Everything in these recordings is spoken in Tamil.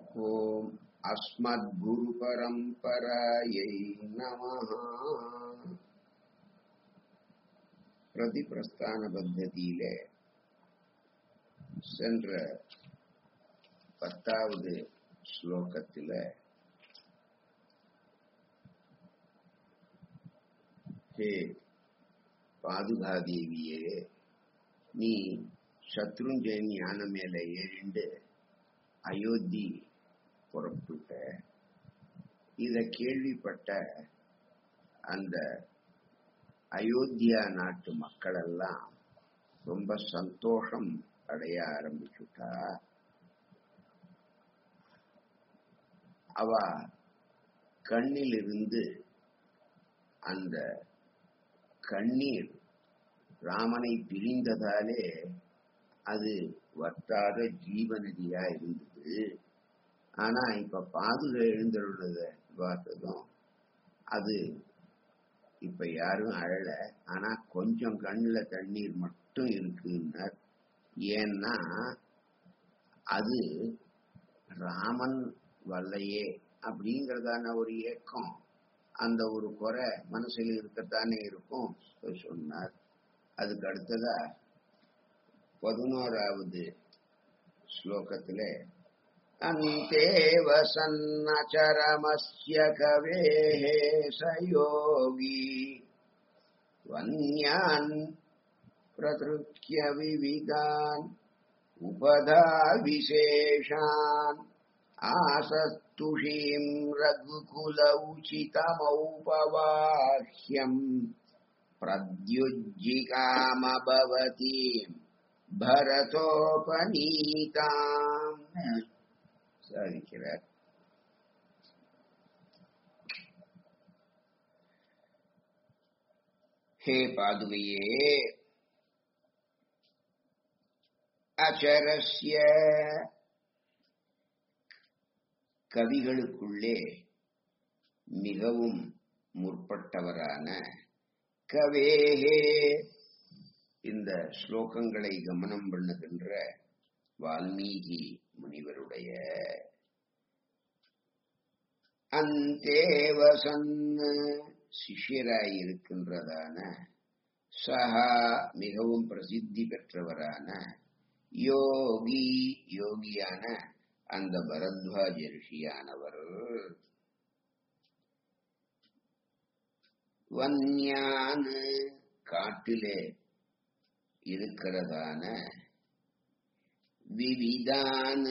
ॐ अस्मद्गुरुपरम्परायै नमः பிரதிபிரஸ்தான பத்ததியில சென்ற பத்தாவது ஸ்லோகத்தில் ஹே பாதுகாதேவியே நீ சத்ருஞ்சயன் யானை மேல ஏறிண்டு அயோத்தி புறப்பட்ட இத கேள்விப்பட்ட அந்த அயோத்தியா நாட்டு மக்கள் எல்லாம் ரொம்ப சந்தோஷம் அடைய ஆரம்பிச்சுட்டா அவ கண்ணிலிருந்து அந்த கண்ணீர் ராமனை பிரிந்ததாலே அது வத்தாத ஜீவநதியா இருந்தது ஆனா இப்ப பாதுக எழுந்தருளத பார்த்ததும் அது இப்ப யாரும் அழல ஆனா கொஞ்சம் கண்ணுல தண்ணீர் மட்டும் இருக்குன்னார் ஏன்னா அது ராமன் வல்லையே அப்படிங்கறதான ஒரு ஏக்கம் அந்த ஒரு குறை மனசுல இருக்கத்தானே இருக்கும் சொன்னார் அதுக்கு அடுத்ததா பதினோராவது ஸ்லோகத்துல अन्ते वसन्नचरमस्य कवेः स योगी वन्यान् प्रतृक्ष्य विविधान् उपधा विशेषान् आसस्तुषीम् रघुकुलौचितमौपवाह्यम् प्रद्युज्जिकामभवतीम् भरतोपनीताम् சாதிக்கிறார் ஹே பாதுகையே அச்சரஸ்ய கவிகளுக்குள்ளே மிகவும் முற்பட்டவரான கவேகே இந்த ஸ்லோகங்களை கவனம் பண்ணுகின்ற வால்மீகி முனிவருடைய அந்தேவசன் சிஷ்யராயிருக்கின்றதான சஹா மிகவும் பிரசித்தி பெற்றவரான யோகி யோகியான அந்த பரத்வாஜ ரிஷியானவர் வன்யான காட்டிலே இருக்கிறதான விவிதான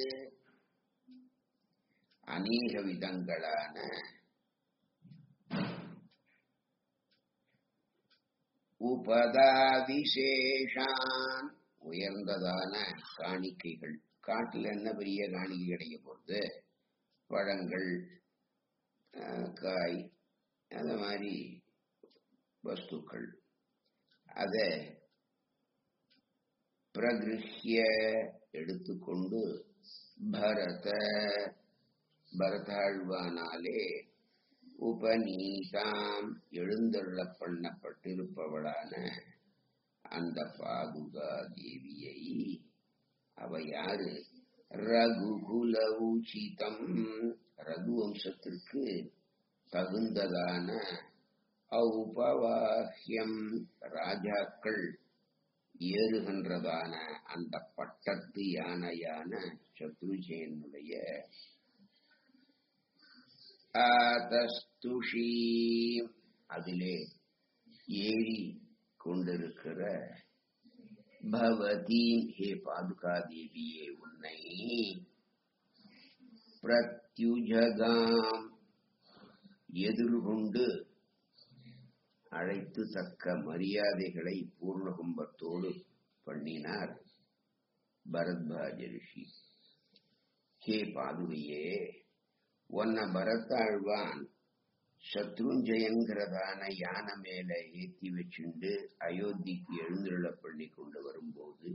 அநேக விதங்களான உபதா விசேஷான் உயர்ந்ததான காணிக்கைகள் காட்டில் என்ன பெரிய காணிக்கை கிடைக்க போகுது பழங்கள் காய் அந்த மாதிரி வஸ்துக்கள் அதை பிரகிருஹ்ய எடுத்துக்கொண்டு பரத பரதாழ்வானாலே உபநீதாம் எழுந்தருள பண்ணப்பட்டிருப்பவளான அந்த பாதுகா தேவியை அவ யாரு ரகுகுல உச்சிதம் ரகு வம்சத்திற்கு தகுந்ததான ஔபவாஹ்யம் ராஜாக்கள் ஏறுகின்றதான அந்த பட்டத்து யானையான சத்ருஜயனுடைய ஆதஸ்துஷி அதிலே ஏறி கொண்டிருக்கிற பவதி ஹே பாதுகா தேவியே உன்னை பிரத்யுஜகாம் எதிர்கொண்டு அழைத்து தக்க மரியாதைகளை பூர்ணகும்பத்தோடு பண்ணினார் பரத்வாஜ ரிஷி ஹே பாதுவையே உன்னை பரத்தாழ்வான் சத்ருஞ்சயங்கிறதான யானை மேல ஏத்தி வச்சுண்டு அயோத்திக்கு எழுந்துள்ள பண்ணி கொண்டு வரும்போது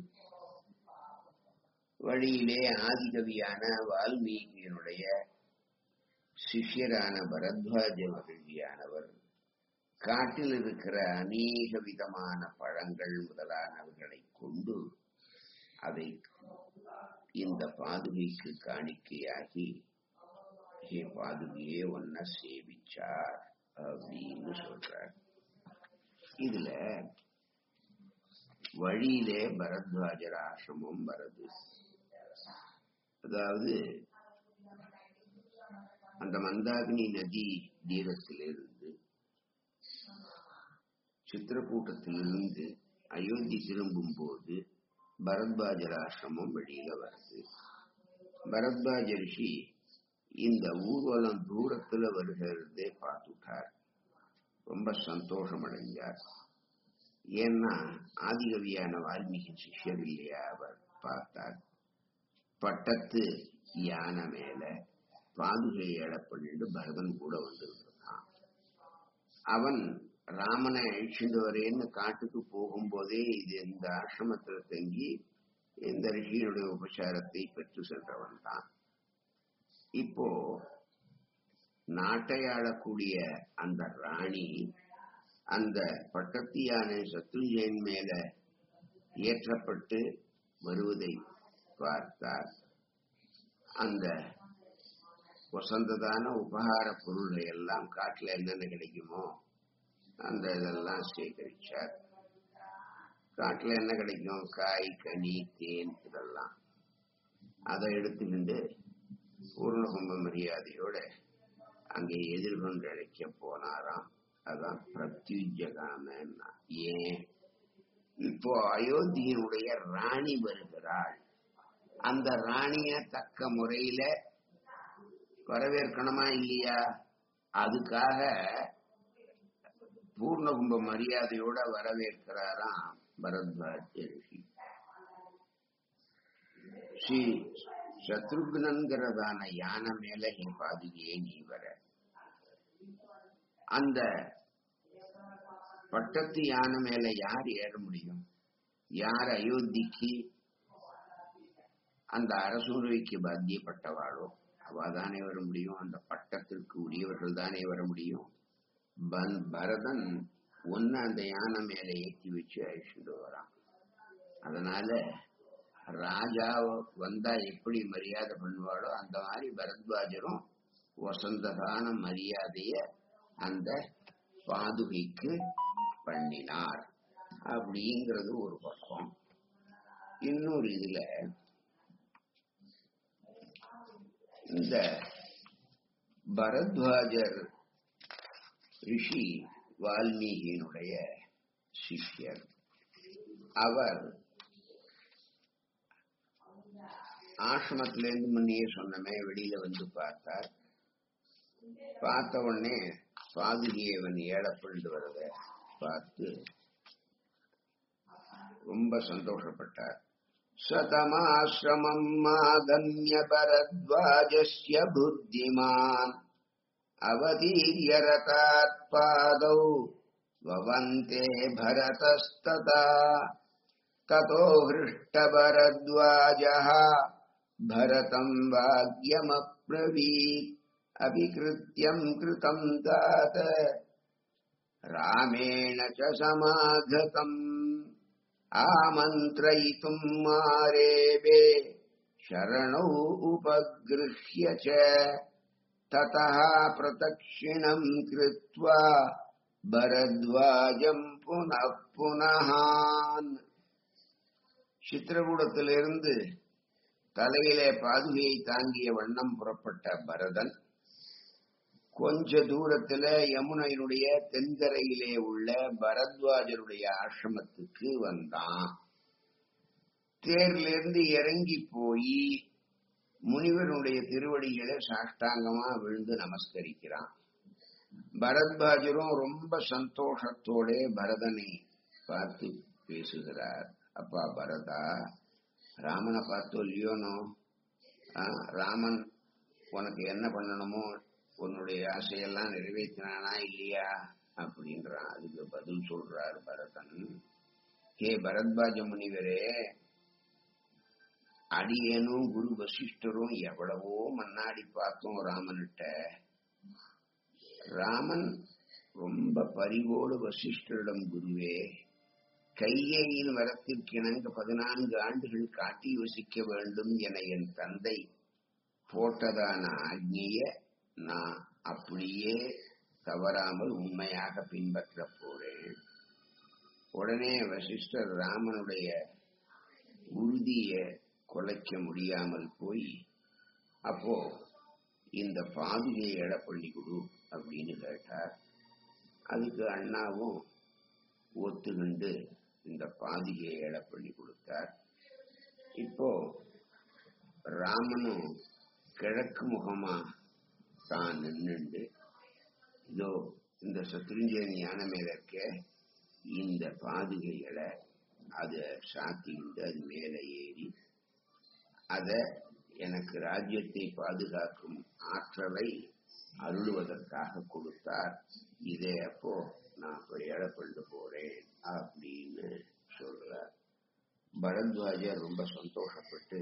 வழியிலே ஆதிகவியான வால்மீகியனுடைய சிஷ்யரான பரத்வாஜ மகிழ்ச்சியானவர் காட்டில் இருக்கிற அநேக விதமான பழங்கள் முதலானவர்களை கொண்டு அதை இந்த பாதுகைக்கு காணிக்கையாகி ஹே பாதுகையே ஒன்ன சேவிச்சார் அப்படின்னு சொல்றார் இதுல வழியிலே பரத்வாஜர் ஆசிரமம் வருது அதாவது அந்த மந்தாகினி நதி தீரத்திலிருந்து சித்திரக்கூட்டத்திலிருந்து அயோத்தி திரும்பும் போது பரத்வாஜர் ஆசிரமம் வெளியில வருது பரத்வாஜ ரிஷி இந்த ஊர்வலம் தூரத்துல வருகிறதே பார்த்துட்டார் ரொம்ப சந்தோஷம் அடைஞ்சார் ஏன்னா ஆதிகவியான வால்மீகி சிஷ்யர் இல்லையா அவர் பார்த்தார் பட்டத்து யானை மேல பாதுகை ஏழப்பட்டு பரதன் கூட வந்திருந்தான் அவன் ராமனை அழிச்சுட்டு வரேன்னு காட்டுக்கு போகும்போதே இது இந்த ஆசிரமத்துல தங்கி இந்த ரிஷியினுடைய உபசாரத்தை பெற்று சென்றவன் தான் இப்போ நாட்டை ஆளக்கூடிய அந்த ராணி அந்த பட்டத்து யானை சத்ருஜயன் மேல ஏற்றப்பட்டு வருவதை பார்த்தார் அந்த வசந்ததான உபகார பொருளை எல்லாம் காட்டுல என்னென்ன கிடைக்குமோ அந்த இதெல்லாம் சேகரிச்சார் காட்டுல என்ன கிடைக்கும் காய் கனி தேன் இதெல்லாம் அதை எடுத்துக்கிண்டு பூர்ணகும்ப மரியாதையோட அங்கே எதிர்கொண்டு அழைக்க போனாராம் அதான் பிரத்யுஜகாமன்னா ஏன் இப்போ அயோத்தியினுடைய ராணி வருகிறாள் அந்த ராணிய தக்க முறையில வரவேற்கணுமா இல்லையா அதுக்காக பூர்ணகும்ப மரியாதையோட வரவேற்கிறாராம் பரத்வாஜ ரிஷி ஸ்ரீ சத்ருக்னங்கிறதான யானை மேல என் பாதுகையே நீ வர அந்த பட்டத்து யானை மேல யார் ஏற முடியும் யார் அயோத்திக்கு அந்த அரசுரைக்கு பாத்தியப்பட்டவாளோ அவதானே வர முடியும் அந்த பட்டத்திற்கு உரியவர்கள் தானே வர முடியும் பன்- பரதன் ஒன்னு அந்த யானை மேல ஏற்றி வச்சு அழிச்சுட்டு வரான் அதனால ராஜா வந்தா எப்படி மரியாதை பண்ணுவாளோ அந்த மாதிரி பரத்வாஜரும் வசந்ததான மரியாதைய அந்த பாதுகைக்கு பண்ணினார் அப்படிங்கிறது ஒரு பக்கம் இன்னொரு இதுல இந்த பரத்வாஜர் ரிஷி வால்மீகியினுடைய சிஷ்யர் அவர் ஆசிரமத்திலேருந்து முன்னையே சொன்னமே வெளியில வந்து பார்த்தார் பார்த்த உடனே பாதுகையை அவன் ஏழப்பண்டு வரத பார்த்து ரொம்ப சந்தோஷப்பட்டார் சதமாசிரமம் ஆகம்ய பரத்வாஜஸ்ய புத்திமான் அவதீர்ய ரதாத் பாதௌ வவந்தே பரதஸ்ததா ततो हृष्टभरद्वाजः भरतम् वाक्यमब्रवीत् अपि कृत्यम् कृतम् तात रामेण च समागतम् आमन्त्रयितुम् मारेबे शरणौ उपगृह्य च ततः प्रदक्षिणम् कृत्वा भरद्वाजम् पुनः पुनः சித்திரகூடத்திலிருந்து தலையிலே பாதுகையை தாங்கிய வண்ணம் புறப்பட்ட பரதன் கொஞ்ச தூரத்துல யமுனையினுடைய தென்கரையிலே உள்ள பரத்வாஜருடைய ஆசிரமத்துக்கு வந்தான் தேர்லிருந்து இறங்கி போய் முனிவருடைய திருவடிகளை சாஷ்டாங்கமா விழுந்து நமஸ்கரிக்கிறான் பரத்வாஜரும் ரொம்ப சந்தோஷத்தோட பரதனை பார்த்து பேசுகிறார் அப்பா பரதா ராமனை பார்த்தோ இல்லையோனோ ஆ, ராமன் உனக்கு என்ன பண்ணணுமோ உன்னுடைய ஆசையெல்லாம் நிறைவேற்றினானா இல்லையா அப்படின்றான் அதுக்கு பதில் சொல்றார் பரதன் ஹே பரத்வாஜ முனிவரே அடியேனும் குரு வசிஷ்டரும் எவ்வளவோ மன்னாடி பார்த்தோம் ராமன்கிட்ட ராமன் ரொம்ப பரிவோடு வசிஷ்டரிடம் குருவே கையேயின் வரத்திற்கிணங்க பதினான்கு ஆண்டுகள் காட்டி யோசிக்க வேண்டும் என என் தந்தை போட்டதான ஆக்ஞைய நான் அப்படியே தவறாமல் உண்மையாக பின்பற்றப் போறேன் உடனே வசிஷ்டர் ராமனுடைய உறுதிய குலைக்க முடியாமல் போய் அப்போ இந்த பாதுகையை எடை பண்ணி கொடு அப்படின்னு கேட்டார் அதுக்கு அண்ணாவும் ஒத்துக்கண்டு இந்த பாதுகையை எடை பண்ணி கொடுத்தார் இப்போ ராமனும் கிழக்கு முகமா தான் நின்னுண்டு இதோ இந்த சத்ருஞ்சயன் யானை மேல இருக்க இந்த பாதுகைகளை அத சாத்திண்டு அது மேல ஏறி அத எனக்கு ராஜ்யத்தை பாதுகாக்கும் ஆற்றலை அருளுவதற்காக கொடுத்தார் இதை அப்போ நான் இப்ப ஏழப்பண்டு போறேன் அப்படின்னு சொல்றார் பரத்வாஜர் ரொம்ப சந்தோஷப்பட்டு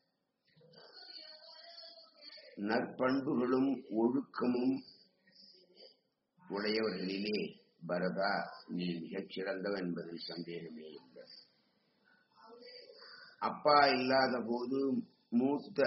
நற்பண்புகளும் ஒழுக்கமும் உடையவர்களிலே பரதா நீ மிகச் சிறந்தவன் என்பதில் சந்தேகமே இல்லை அப்பா இல்லாத போது மூத்த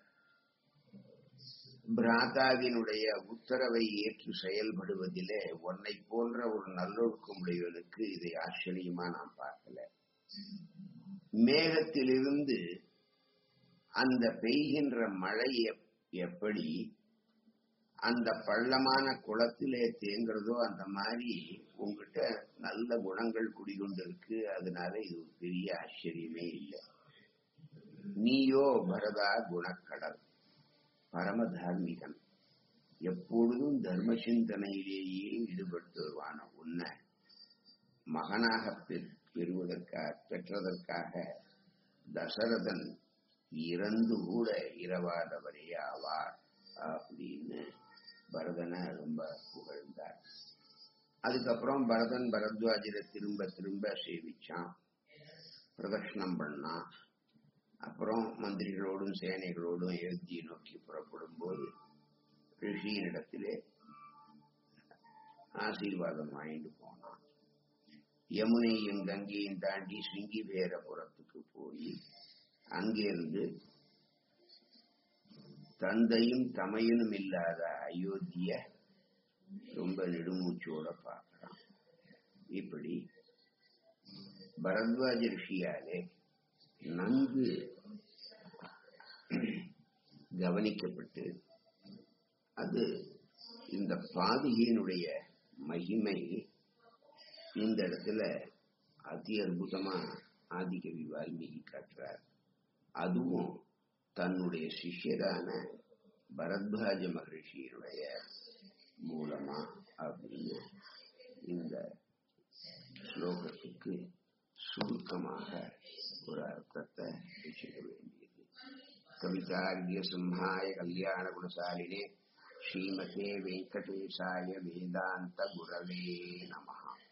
பிராதாவினுடைய உத்தரவை ஏற்று செயல்படுவதிலே உன்னை போன்ற ஒரு நல்லொழுக்கம் உடையவனுக்கு இதை ஆச்சரியமா நான் பார்க்கல மேகத்திலிருந்து அந்த பெய்கின்ற மழை எப்படி அந்த பள்ளமான குளத்திலே தேங்குறதோ அந்த மாதிரி உங்ககிட்ட நல்ல குணங்கள் குடிகொண்டிருக்கு அதனால இது ஒரு பெரிய ஆச்சரியமே இல்லை நீயோ பரதா குணக்கடல் பரம தார்மிகன் எப்பொழுதும் தர்ம சிந்தனையிலேயே ஈடுபட்டு வருவான உன்னை மகனாக பெறுவதற்காக பெற்றதற்காக தசரதன் இறந்து கூட இரவாதவரே ஆவார் அப்படின்னு பரதனை ரொம்ப புகழ்ந்தார் அதுக்கப்புறம் பரதன் பரத்வாஜரை திரும்ப திரும்ப சேவிச்சான் பிரதட்சணம் பண்ணான் அப்புறம் மந்திரிகளோடும் சேனைகளோடும் அயோத்தியை நோக்கி புறப்படும் போது ரிஷியினிடத்திலே ஆசீர்வாதம் வாங்கிட்டு போனான் யமுனையும் கங்கையும் தாண்டி சிங்கிவேரபுரத்துக்கு போய் அங்கிருந்து தந்தையும் தமையனும் இல்லாத அயோத்திய ரொம்ப நெடுமூச்சோட பார்க்கிறான் இப்படி பரத்வாஜ ரிஷியாலே நன்கு கவனிக்கப்பட்டு அது இந்த பாதிகையினுடைய மகிமை இந்த இடத்துல அதி அற்புதமா ஆதிகவி வால்மீகி காட்டுறார் அதுவும் தன்னுடைய சிஷ்யரான பரத்வாஜ மகரிஷியினுடைய மூலமா அப்படின்னு இந்த ஸ்லோகத்துக்கு சுருக்கமாக ஒரு அர்த்தத்தை வச்சுக்க வேண்டியது கவிதாரிய சிம்ஹாய கல்யாண குணசாலினே ஸ்ரீமதே வெங்கடேசாய வேதாந்த குரவே நமஹா